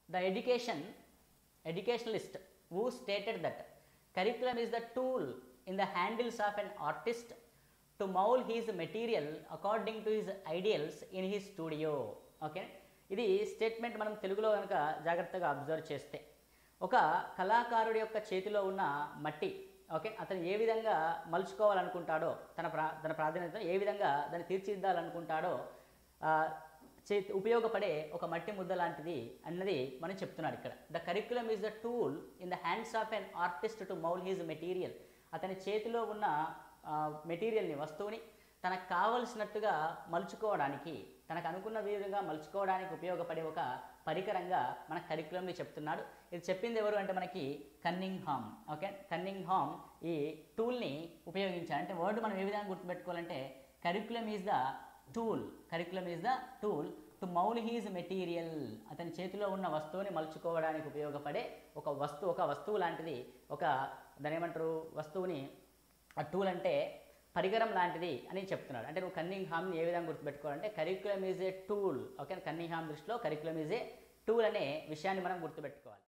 the education educationalist who stated that curriculum is the tool in the handles of an artist to mold his material according to his ideals in his studio okay ఇది statement మనం తెలుగులో కనుక జాగ్రత్తగా observe చేస్తే ఒక కళాకారుడి యొక్క చేతిలో ఉన్న మట్టి ఓకే అతను ఏ విధంగా మలుచుకోవాలనుకుంటాడో తన ప్రా తన ప్రాధాన్యత ఏ విధంగా దాన్ని తీర్చిదిద్దాలనుకుంటాడో ఆ, చే ఉపయోగపడే ఒక మట్టి ముద్ద లాంటిది అన్నది మనం చెప్తున్నాడు ఇక్కడ the curriculum is the tool in the hands of an artist to mould his material అతని చేతిలో ఉన్న మెటీరియల్ని వస్తువుని తనకు కావలసినట్టుగా మలుచుకోవడానికి తనకు అనుకున్న విధంగా మలుచుకోవడానికి ఉపయోగపడే ఒక పరికరంగా మన కరిక్యులంని చెప్తున్నాడు ఇది చెప్పింది ఎవరు అంటే మనకి Cunningham okay Cunningham ఈ టూల్ని ఉపయోగించాడు అంటే వర్డ్ మనం ఏ విధంగా గుర్తుపెట్టుకోవాలంటే curriculum is the tool curriculum is the tool to mould his material అతని చేతిలో ఉన్న వస్తువుని మలుచుకోవడానికి ఉపయోగపడే ఒక వస్తువు ఒక వస్తువు లాంటిది ఒక దాని ఏమంటారు వస్తువుని ఆ టూల్ అంటే పరికరం లాంటిది అని చెప్తున్నాడు అంటే నువ్వు కన్నింగ్ హామ్ని ఏ విధంగా గుర్తుపెట్టుకోవాలంటే curriculum is a tool okay Cunningham దృష్టిలో కరికులం ఈజ్ ఏ టూల్ అనే విషయాన్ని మనం గుర్తుపెట్టుకోవాలి